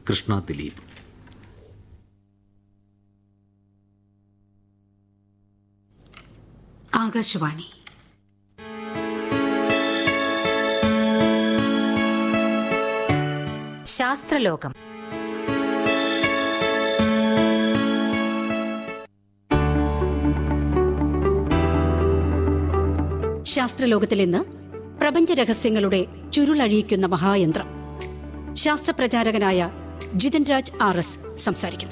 കൃഷ്ണ ദിലീപ് ആകാശവാണി ശാസ്ത്രലോകം ശാസ്ത്രലോകത്തിൽ ഇന്ന് പ്രപഞ്ച രഹസ്യങ്ങളുടെ ചുരുളഴിയിക്കുന്ന മഹായന്ത്രം ശാസ്ത്രപ്രചാരകനായ ജിതൻ രാജ് ആർ എസ് സംസാരിക്കുന്നു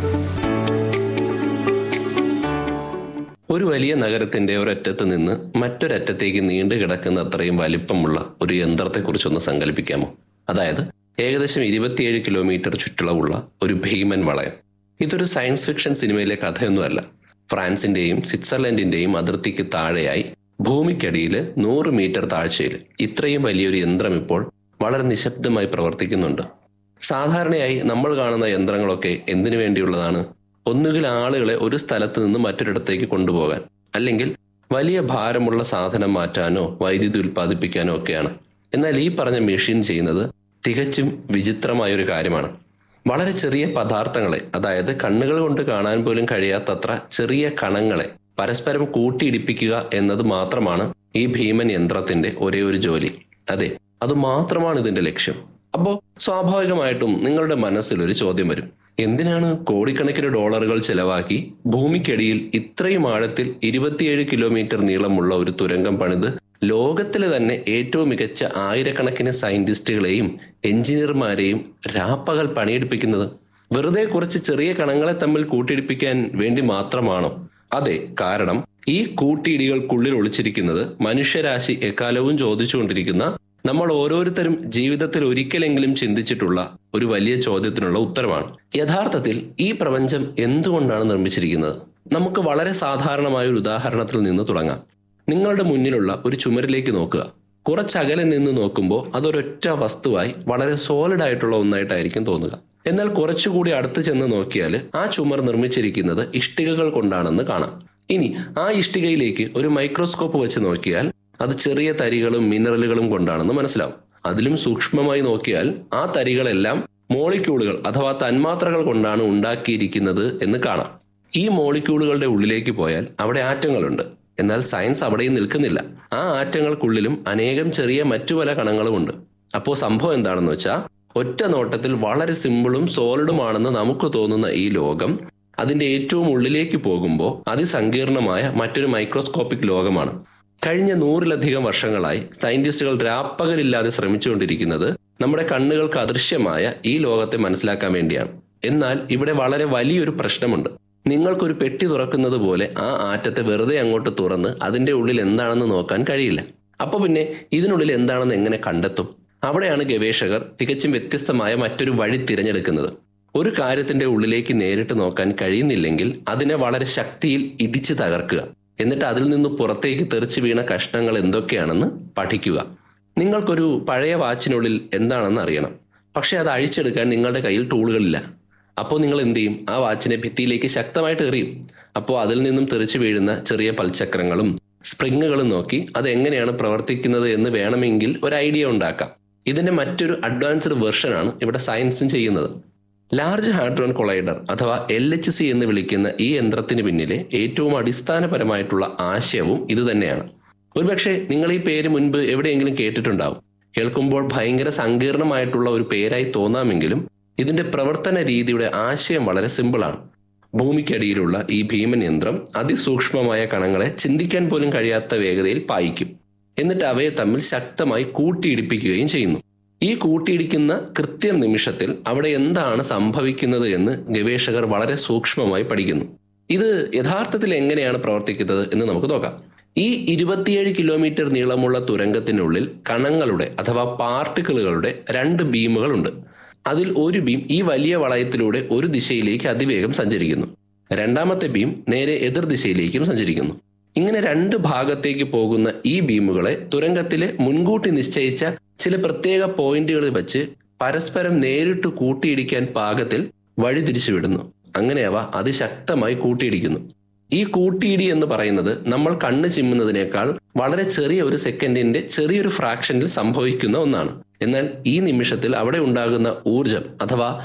ഒരു വലിയ നഗരത്തിന്റെ ഒരറ്റത്ത് നിന്ന് മറ്റൊരറ്റത്തേക്ക് നീണ്ടു കിടക്കുന്ന അത്രയും വലിപ്പമുള്ള ഒരു യന്ത്രത്തെക്കുറിച്ചൊന്ന് സങ്കല്പിക്കാമോ അതായത് ഏകദേശം ഇരുപത്തിയേഴ് കിലോമീറ്റർ ചുറ്റളവുള്ള ഒരു ഭീമൻ വളയം ഇതൊരു സയൻസ് ഫിക്ഷൻ സിനിമയിലെ കഥയൊന്നുമല്ല ഫ്രാൻസിന്റെയും സ്വിറ്റ്സർലൻഡിന്റെയും അതിർത്തിക്ക് താഴെയായി ഭൂമിക്കടിയിൽ നൂറ് മീറ്റർ താഴ്ചയിൽ ഇത്രയും വലിയൊരു യന്ത്രം ഇപ്പോൾ വളരെ നിശബ്ദമായി പ്രവർത്തിക്കുന്നുണ്ട് സാധാരണയായി നമ്മൾ കാണുന്ന യന്ത്രങ്ങളൊക്കെ എന്തിനു വേണ്ടിയുള്ളതാണ് ഒന്നുകിൽ ആളുകളെ ഒരു സ്ഥലത്ത് നിന്ന് മറ്റൊരിടത്തേക്ക് കൊണ്ടുപോകാൻ അല്ലെങ്കിൽ വലിയ ഭാരമുള്ള സാധനം മാറ്റാനോ വൈദ്യുതി ഉൽപ്പാദിപ്പിക്കാനോ ഒക്കെയാണ് എന്നാൽ ഈ പറഞ്ഞ മെഷീൻ ചെയ്യുന്നത് തികച്ചും വിചിത്രമായ ഒരു കാര്യമാണ് വളരെ ചെറിയ പദാർത്ഥങ്ങളെ അതായത് കണ്ണുകൾ കൊണ്ട് കാണാൻ പോലും കഴിയാത്തത്ര ചെറിയ കണങ്ങളെ പരസ്പരം കൂട്ടിയിടിപ്പിക്കുക എന്നത് മാത്രമാണ് ഈ ഭീമൻ യന്ത്രത്തിന്റെ ഒരേ ഒരു ജോലി അതെ അത് മാത്രമാണ് ഇതിന്റെ ലക്ഷ്യം അപ്പോ സ്വാഭാവികമായിട്ടും നിങ്ങളുടെ മനസ്സിൽ ഒരു ചോദ്യം വരും എന്തിനാണ് കോടിക്കണക്കിന് ഡോളറുകൾ ചെലവാക്കി ഭൂമിക്കടിയിൽ ഇത്രയും ആഴത്തിൽ ഇരുപത്തിയേഴ് കിലോമീറ്റർ നീളമുള്ള ഒരു തുരങ്കം പണിത് ലോകത്തിലെ തന്നെ ഏറ്റവും മികച്ച ആയിരക്കണക്കിന് സയന്റിസ്റ്റുകളെയും എഞ്ചിനീയർമാരെയും രാപ്പകൽ പണിയെടുപ്പിക്കുന്നത് വെറുതെ കുറച്ച് ചെറിയ കണങ്ങളെ തമ്മിൽ കൂട്ടിയിടിപ്പിക്കാൻ വേണ്ടി മാത്രമാണോ അതെ കാരണം ഈ കൂട്ടിയിടികൾക്കുള്ളിൽ ഒളിച്ചിരിക്കുന്നത് മനുഷ്യരാശി എക്കാലവും ചോദിച്ചുകൊണ്ടിരിക്കുന്ന നമ്മൾ ഓരോരുത്തരും ജീവിതത്തിൽ ഒരിക്കലെങ്കിലും ചിന്തിച്ചിട്ടുള്ള ഒരു വലിയ ചോദ്യത്തിനുള്ള ഉത്തരമാണ് യഥാർത്ഥത്തിൽ ഈ പ്രപഞ്ചം എന്തുകൊണ്ടാണ് നിർമ്മിച്ചിരിക്കുന്നത് നമുക്ക് വളരെ സാധാരണമായ ഒരു ഉദാഹരണത്തിൽ നിന്ന് തുടങ്ങാം നിങ്ങളുടെ മുന്നിലുള്ള ഒരു ചുമരിലേക്ക് നോക്കുക കുറച്ചകലെ നിന്ന് നോക്കുമ്പോൾ അതൊരൊറ്റ വസ്തുവായി വളരെ സോളിഡ് ആയിട്ടുള്ള ഒന്നായിട്ടായിരിക്കും തോന്നുക എന്നാൽ കുറച്ചുകൂടി അടുത്ത് ചെന്ന് നോക്കിയാൽ ആ ചുമർ നിർമ്മിച്ചിരിക്കുന്നത് ഇഷ്ടികകൾ കൊണ്ടാണെന്ന് കാണാം ഇനി ആ ഇഷ്ടികയിലേക്ക് ഒരു മൈക്രോസ്കോപ്പ് വെച്ച് നോക്കിയാൽ അത് ചെറിയ തരികളും മിനറലുകളും കൊണ്ടാണെന്ന് മനസ്സിലാവും അതിലും സൂക്ഷ്മമായി നോക്കിയാൽ ആ തരികളെല്ലാം മോളിക്യൂളുകൾ അഥവാ തന്മാത്രകൾ കൊണ്ടാണ് ഉണ്ടാക്കിയിരിക്കുന്നത് എന്ന് കാണാം ഈ മോളിക്യൂളുകളുടെ ഉള്ളിലേക്ക് പോയാൽ അവിടെ ആറ്റങ്ങളുണ്ട് എന്നാൽ സയൻസ് അവിടെയും നിൽക്കുന്നില്ല ആ ആറ്റങ്ങൾക്കുള്ളിലും അനേകം ചെറിയ മറ്റു പല കണങ്ങളുമുണ്ട് അപ്പോൾ സംഭവം എന്താണെന്ന് വെച്ചാൽ ഒറ്റ നോട്ടത്തിൽ വളരെ സിമ്പിളും സോളിഡുമാണെന്ന് നമുക്ക് തോന്നുന്ന ഈ ലോകം അതിന്റെ ഏറ്റവും ഉള്ളിലേക്ക് പോകുമ്പോൾ അതിസങ്കീർണമായ മറ്റൊരു മൈക്രോസ്കോപ്പിക് ലോകമാണ് കഴിഞ്ഞ നൂറിലധികം വർഷങ്ങളായി സയന്റിസ്റ്റുകൾ രാപ്പകലില്ലാതെ ശ്രമിച്ചുകൊണ്ടിരിക്കുന്നത് നമ്മുടെ കണ്ണുകൾക്ക് അദൃശ്യമായ ഈ ലോകത്തെ മനസ്സിലാക്കാൻ വേണ്ടിയാണ് എന്നാൽ ഇവിടെ വളരെ വലിയൊരു പ്രശ്നമുണ്ട് നിങ്ങൾക്കൊരു പെട്ടി തുറക്കുന്നത് പോലെ ആ ആറ്റത്തെ വെറുതെ അങ്ങോട്ട് തുറന്ന് അതിന്റെ ഉള്ളിൽ എന്താണെന്ന് നോക്കാൻ കഴിയില്ല അപ്പൊ പിന്നെ ഇതിനുള്ളിൽ എന്താണെന്ന് എങ്ങനെ കണ്ടെത്തും അവിടെയാണ് ഗവേഷകർ തികച്ചും വ്യത്യസ്തമായ മറ്റൊരു വഴി തിരഞ്ഞെടുക്കുന്നത് ഒരു കാര്യത്തിന്റെ ഉള്ളിലേക്ക് നേരിട്ട് നോക്കാൻ കഴിയുന്നില്ലെങ്കിൽ അതിനെ വളരെ ശക്തിയിൽ ഇടിച്ചു തകർക്കുക എന്നിട്ട് അതിൽ നിന്ന് പുറത്തേക്ക് തെറിച്ചു വീണ കഷ്ണങ്ങൾ എന്തൊക്കെയാണെന്ന് പഠിക്കുക നിങ്ങൾക്കൊരു പഴയ വാച്ചിനുള്ളിൽ എന്താണെന്ന് അറിയണം പക്ഷെ അത് അഴിച്ചെടുക്കാൻ നിങ്ങളുടെ കയ്യിൽ ടൂളുകളില്ല അപ്പോൾ നിങ്ങൾ എന്ത് ചെയ്യും ആ വാച്ചിനെ ഭിത്തിയിലേക്ക് ശക്തമായിട്ട് എറിയും അപ്പോൾ അതിൽ നിന്നും തെറിച്ചു വീഴുന്ന ചെറിയ പൽചക്രങ്ങളും സ്പ്രിങ്ങുകളും നോക്കി അത് എങ്ങനെയാണ് പ്രവർത്തിക്കുന്നത് എന്ന് വേണമെങ്കിൽ ഒരു ഐഡിയ ഉണ്ടാക്കാം ഇതിന്റെ മറ്റൊരു അഡ്വാൻസ്ഡ് വെർഷനാണ് ഇവിടെ സയൻസും ചെയ്യുന്നത് ലാർജ് ഹാഡ്രോൺ കൊളൈഡർ അഥവാ എൽ എച്ച് സി എന്ന് വിളിക്കുന്ന ഈ യന്ത്രത്തിന് പിന്നിലെ ഏറ്റവും അടിസ്ഥാനപരമായിട്ടുള്ള ആശയവും ഇതുതന്നെയാണ് ഒരുപക്ഷെ നിങ്ങൾ ഈ പേര് മുൻപ് എവിടെയെങ്കിലും കേട്ടിട്ടുണ്ടാവും കേൾക്കുമ്പോൾ ഭയങ്കര സങ്കീർണമായിട്ടുള്ള ഒരു പേരായി തോന്നാമെങ്കിലും ഇതിന്റെ പ്രവർത്തന രീതിയുടെ ആശയം വളരെ സിമ്പിളാണ് ഭൂമിക്കടിയിലുള്ള ഈ ഭീമൻ യന്ത്രം അതിസൂക്ഷ്മമായ കണങ്ങളെ ചിന്തിക്കാൻ പോലും കഴിയാത്ത വേഗതയിൽ പായിക്കും എന്നിട്ട് അവയെ തമ്മിൽ ശക്തമായി കൂട്ടിയിടിപ്പിക്കുകയും ചെയ്യുന്നു ഈ കൂട്ടിയിടിക്കുന്ന കൃത്യം നിമിഷത്തിൽ അവിടെ എന്താണ് സംഭവിക്കുന്നത് എന്ന് ഗവേഷകർ വളരെ സൂക്ഷ്മമായി പഠിക്കുന്നു ഇത് യഥാർത്ഥത്തിൽ എങ്ങനെയാണ് പ്രവർത്തിക്കുന്നത് എന്ന് നമുക്ക് നോക്കാം ഈ ഇരുപത്തിയേഴ് കിലോമീറ്റർ നീളമുള്ള തുരങ്കത്തിനുള്ളിൽ കണങ്ങളുടെ അഥവാ പാർട്ടിക്കിളുകളുടെ രണ്ട് ബീമുകളുണ്ട് അതിൽ ഒരു ബീം ഈ വലിയ വളയത്തിലൂടെ ഒരു ദിശയിലേക്ക് അതിവേഗം സഞ്ചരിക്കുന്നു രണ്ടാമത്തെ ബീം നേരെ എതിർ ദിശയിലേക്കും സഞ്ചരിക്കുന്നു ഇങ്ങനെ രണ്ട് ഭാഗത്തേക്ക് പോകുന്ന ഈ ബീമുകളെ തുരങ്കത്തിലെ മുൻകൂട്ടി നിശ്ചയിച്ച ചില പ്രത്യേക പോയിന്റുകളിൽ വെച്ച് പരസ്പരം നേരിട്ട് കൂട്ടിയിടിക്കാൻ പാകത്തിൽ വഴിതിരിച്ചുവിടുന്നു അങ്ങനെ അവ അതിശക്തമായി കൂട്ടിയിടിക്കുന്നു ഈ കൂട്ടിയിടി എന്ന് പറയുന്നത് നമ്മൾ കണ്ണ് ചിമ്മുന്നതിനേക്കാൾ വളരെ ചെറിയ ഒരു സെക്കൻഡിന്റെ ചെറിയൊരു ഫ്രാക്ഷനിൽ സംഭവിക്കുന്ന ഒന്നാണ് എന്നാൽ ഈ നിമിഷത്തിൽ അവിടെ ഉണ്ടാകുന്ന ഊർജം അഥവാ